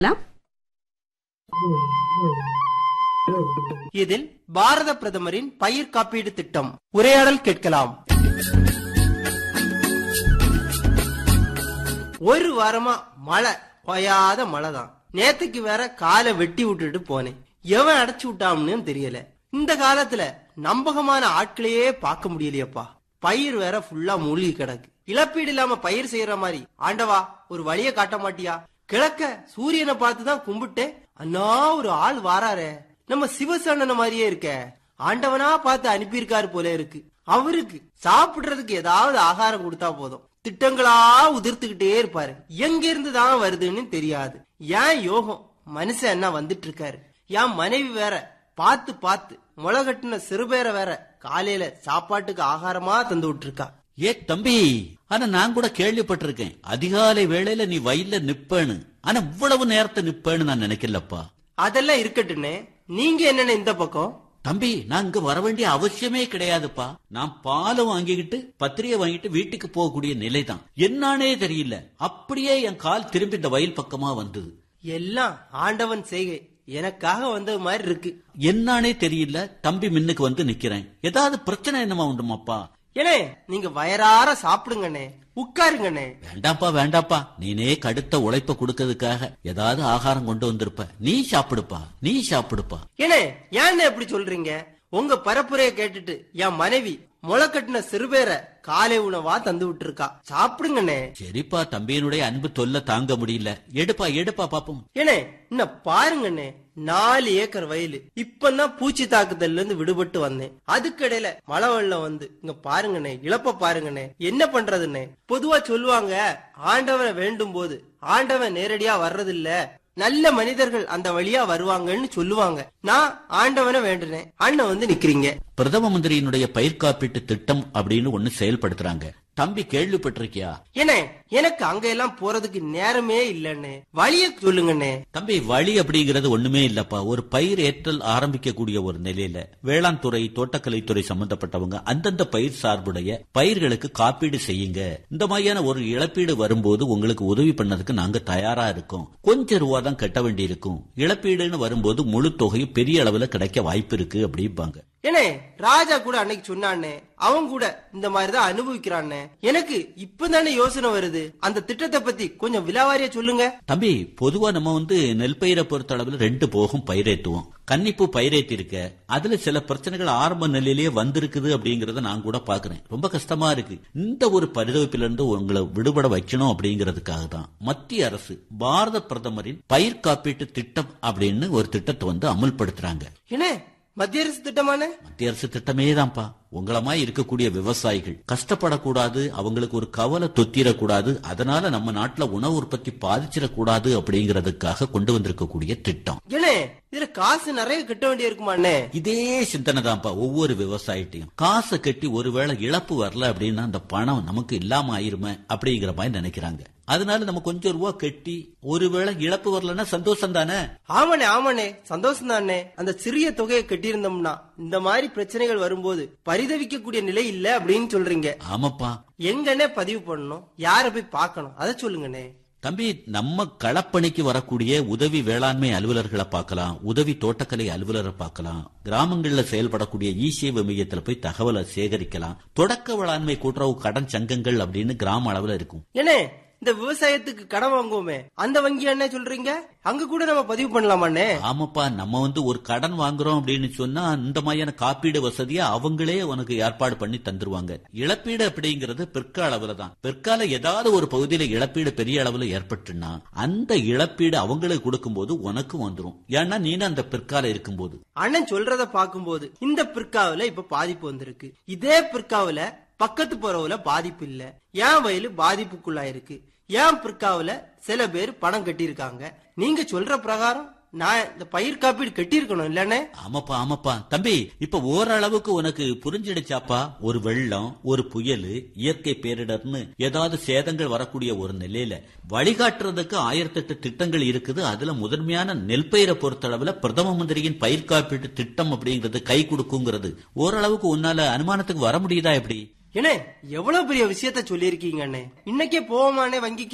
இதில் பாரத பிரதமரின் பயிர் காப்பீடு திட்டம் உரையாடல் கேட்கலாம் ஒரு வாரமா மழை பொயாத மழை தான் நேத்துக்கு வேற காலை வெட்டி விட்டுட்டு போனேன் எவன் அடைச்சு விட்டான்னு தெரியல இந்த காலத்துல நம்பகமான ஆட்களையே பார்க்க முடியலையப்பா பயிர் வேற ஃபுல்லா மூழ்கி கிடக்கு இழப்பீடு இல்லாம பயிர் செய்யற மாதிரி ஆண்டவா ஒரு வழிய காட்ட மாட்டியா கிழக்க சூரியனை பார்த்து தான் கும்பிட்டேன் அண்ணா ஒரு ஆள் வாராரே நம்ம சிவசேனன மாதிரியே இருக்க ஆண்டவனா பார்த்து அனுப்பியிருக்காரு போல இருக்கு அவருக்கு சாப்பிடுறதுக்கு ஏதாவது ஆகாரம் கொடுத்தா போதும் திட்டங்களா உதிர்த்துக்கிட்டே இருப்பாரு எங்க இருந்து தான் வருதுன்னு தெரியாது ஏன் யோகம் மனுஷன் என்ன வந்துட்டு இருக்காரு என் மனைவி வேற பார்த்து பார்த்து முளைகட்டின சிறுபேரை வேற காலையில சாப்பாட்டுக்கு ஆகாரமா தந்து விட்டுருக்கா ஏ தம்பி ஆனா நான் கூட கேள்விப்பட்டிருக்கேன் அதிகாலை வேளையில நீ வயல்ல நிப்பேன்னு ஆனா இவ்வளவு நேரத்தை நிப்பேன்னு நான் நினைக்கலப்பா அதெல்லாம் இருக்கட்டுன்னு நீங்க என்னென்ன இந்த பக்கம் தம்பி நான் இங்க வர வேண்டிய அவசியமே கிடையாதுப்பா நான் பாலை வாங்கிக்கிட்டு பத்திரிகை வாங்கிட்டு வீட்டுக்கு போகக்கூடிய நிலைதான் என்னானே தெரியல அப்படியே என் கால் திரும்பி இந்த வயல் பக்கமா வந்தது எல்லாம் ஆண்டவன் செய்கை எனக்காக வந்தது மாதிரி இருக்கு என்னானே தெரியல தம்பி மின்னுக்கு வந்து நிக்கிறேன் ஏதாவது பிரச்சனை என்னமா உண்டுமாப்பா ஏனே நீங்க வயறார சாப்பிடுங்கண்ணே உட்காருங்கண்ணே வேண்டாப்பா வேண்டாப்பா நீனே கடுத்த உழைப்ப கொடுக்கறதுக்காக ஏதாவது ஆகாரம் கொண்டு வந்திருப்ப நீ சாப்பிடுப்பா நீ சாப்பிடுப்பா ஏனே ஏன்னு எப்படி சொல்றீங்க உங்க பரப்புரைய கேட்டுட்டு என் மனைவி முளைக்கட்டின சிறுபேரை காலை உணவா தந்து விட்டுருக்கா சாப்பிடுங்கண்ணே சரிப்பா தம்பியினுடைய அன்பு தொல்லை தாங்க முடியல எடுப்பா எடுப்பா பாப்போம் ஏனே இன்னும் பாருங்கண்ணே நாலு ஏக்கர் வயலு இப்பதான் பூச்சி தாக்குதல்ல இருந்து விடுபட்டு வந்தேன் அதுக்கிடையில மழை வெள்ளம் வந்து இங்க பாருங்கண்ணே இழப்ப பாருங்கண்ணே என்ன பண்றதுண்ணே பொதுவா சொல்லுவாங்க ஆண்டவனை வேண்டும் போது ஆண்டவன் நேரடியா வர்றதில்ல நல்ல மனிதர்கள் அந்த வழியா வருவாங்கன்னு சொல்லுவாங்க நான் ஆண்டவனை வேண்டுனேன் அண்ணன் வந்து நிக்கிறீங்க பிரதம மந்திரியினுடைய பயிர் காப்பீட்டு திட்டம் அப்படின்னு ஒண்ணு செயல்படுத்துறாங்க தம்பி கேள்விப்பட்டிருக்கியா ஏனே எனக்கு அங்க எல்லாம் போறதுக்கு நேரமே இல்லன்னு வழிய சொல்லுங்கண்ணே தம்பி வழி அப்படிங்கிறது ஒண்ணுமே இல்லப்பா ஒரு பயிர் ஏற்றல் ஆரம்பிக்கக்கூடிய ஒரு நிலையில வேளாண் துறை தோட்டக்கலைத்துறை சம்பந்தப்பட்டவங்க அந்தந்த பயிர் சார்புடைய பயிர்களுக்கு காப்பீடு செய்யுங்க இந்த மாதிரியான ஒரு இழப்பீடு வரும்போது உங்களுக்கு உதவி பண்ணதுக்கு நாங்க தயாரா இருக்கோம் கொஞ்சம் ரூபா தான் கட்ட வேண்டி இருக்கும் இழப்பீடுன்னு வரும்போது முழு தொகையும் பெரிய அளவுல கிடைக்க வாய்ப்பு இருக்கு அப்படிம்பாங்க ஏனே ராஜா கூட அன்னைக்கு சொன்னானே அவன் கூட இந்த மாதிரிதான் அனுபவிக்கிறானே எனக்கு இப்பதானே யோசனை வருது அந்த திட்டத்தை பத்தி கொஞ்சம் விலாவாரியா சொல்லுங்க தம்பி பொதுவா நம்ம வந்து நெல் பயிரை பொறுத்த அளவுல ரெண்டு போகும் பயிரேத்துவோம் கன்னிப்பூ பயிரேத்தி இருக்க அதுல சில பிரச்சனைகள் ஆரம்ப நிலையிலேயே வந்திருக்குது அப்படிங்கறத நான் கூட பாக்குறேன் ரொம்ப கஷ்டமா இருக்கு இந்த ஒரு பரிதவிப்பில இருந்து உங்களை விடுபட வைக்கணும் அப்படிங்கறதுக்காக தான் மத்திய அரசு பாரத பிரதமரின் பயிர் காப்பீட்டு திட்டம் அப்படின்னு ஒரு திட்டத்தை வந்து அமல்படுத்துறாங்க ஏனே மத்திய அரசு திட்டமான மத்திய அரசு திட்டமே தான்ப்பா உங்களமாய் இருக்கக்கூடிய விவசாயிகள் கஷ்டப்படக்கூடாது அவங்களுக்கு ஒரு கவலை தொத்திரக்கூடாது அதனால நம்ம நாட்டுல உணவு உற்பத்தி பாதிச்சிடக்கூடாது அப்படிங்கறதுக்காக கொண்டு வந்திருக்கக்கூடிய திட்டம் ஏனே இதுல காசு நிறைய கட்ட வேண்டிய இருக்குமாண்ணே இதே சிந்தனை தான்ப்பா ஒவ்வொரு விவசாயிட்டையும் காசை கட்டி ஒருவேளை இழப்பு வரல அப்படின்னா அந்த பணம் நமக்கு இல்லாம ஆயிருமே அப்படிங்கிற மாதிரி நினைக்கிறாங்க அதனால நம்ம கொஞ்சம் ரூபா கட்டி ஒருவேளை இழப்பு வரலன்னா சந்தோஷம் தானே ஆமாண்ணே ஆமாண்ணே சந்தோஷம் தானே அந்த சிறிய தொகையை கட்டியிருந்தோம்னா இந்த மாதிரி பிரச்சனைகள் வரும்போது பரிதவிக்கக்கூடிய நிலை இல்ல அப்படின்னு சொல்றீங்க ஆமாப்பா எங்கண்ணே பதிவு பண்ணணும் யார போய் பார்க்கணும் அதை சொல்லுங்கண்ணே தம்பி நம்ம களப்பணிக்கு வரக்கூடிய உதவி வேளாண்மை அலுவலர்களை பார்க்கலாம் உதவி தோட்டக்கலை அலுவலரை பார்க்கலாம் கிராமங்கள்ல செயல்படக்கூடிய இசேவை மையத்துல போய் தகவலை சேகரிக்கலாம் தொடக்க வேளாண்மை கூட்டுறவு கடன் சங்கங்கள் அப்படின்னு கிராம அளவுல இருக்கும் ஏனே இந்த விவசாயத்துக்கு கடன் வாங்குவோமே அந்த வங்கி என்ன சொல்றீங்க அங்க கூட நம்ம பதிவு பண்ணலாமாண்ணே ஆமாப்பா நம்ம வந்து ஒரு கடன் வாங்குறோம் அப்படின்னு சொன்னா இந்த மாதிரியான காப்பீடு வசதியை அவங்களே உனக்கு ஏற்பாடு பண்ணி தந்துருவாங்க இழப்பீடு அப்படிங்கிறது பிற்கால அளவுல தான் பிற்கால ஏதாவது ஒரு பகுதியில இழப்பீடு பெரிய அளவுல ஏற்பட்டுன்னா அந்த இழப்பீடு அவங்களுக்கு கொடுக்கும்போது உனக்கும் வந்துரும் ஏன்னா நீனு அந்த பிற்கால இருக்கும்போது அண்ணன் சொல்றத பாக்கும்போது இந்த பிற்காவுல இப்ப பாதிப்பு வந்திருக்கு இதே பிற்காவுல பக்கத்து போறவுல பாதிப்பு இல்ல என் வயலு பாதிப்புக்குள்ளாயிருக்கு என் பிற்காவுல சில பேர் பணம் கட்டியிருக்காங்க நீங்க சொல்ற பிரகாரம் நான் இந்த பயிர் காப்பீடு கட்டியிருக்கணும் இல்லனே ஆமாப்பா ஆமாப்பா தம்பி இப்ப ஓரளவுக்கு உனக்கு புரிஞ்சிடுச்சாப்பா ஒரு வெள்ளம் ஒரு புயல் இயற்கை பேரிடர்னு ஏதாவது சேதங்கள் வரக்கூடிய ஒரு நிலையில வழிகாட்டுறதுக்கு ஆயிரத்தெட்டு திட்டங்கள் இருக்குது அதுல முதன்மையான நெல் பயிரை பொறுத்தளவுல பிரதம மந்திரியின் பயிர் காப்பீட்டு திட்டம் அப்படிங்கிறது கை கொடுக்குங்கிறது ஓரளவுக்கு உன்னால அனுமானத்துக்கு வர முடியுதா எப்படி ஏனே எவ்வளவு பெரிய விஷயத்த சொல்லியிருக்கீங்க அண்ணே இன்னைக்கே போவோமானே வங்கிக்கு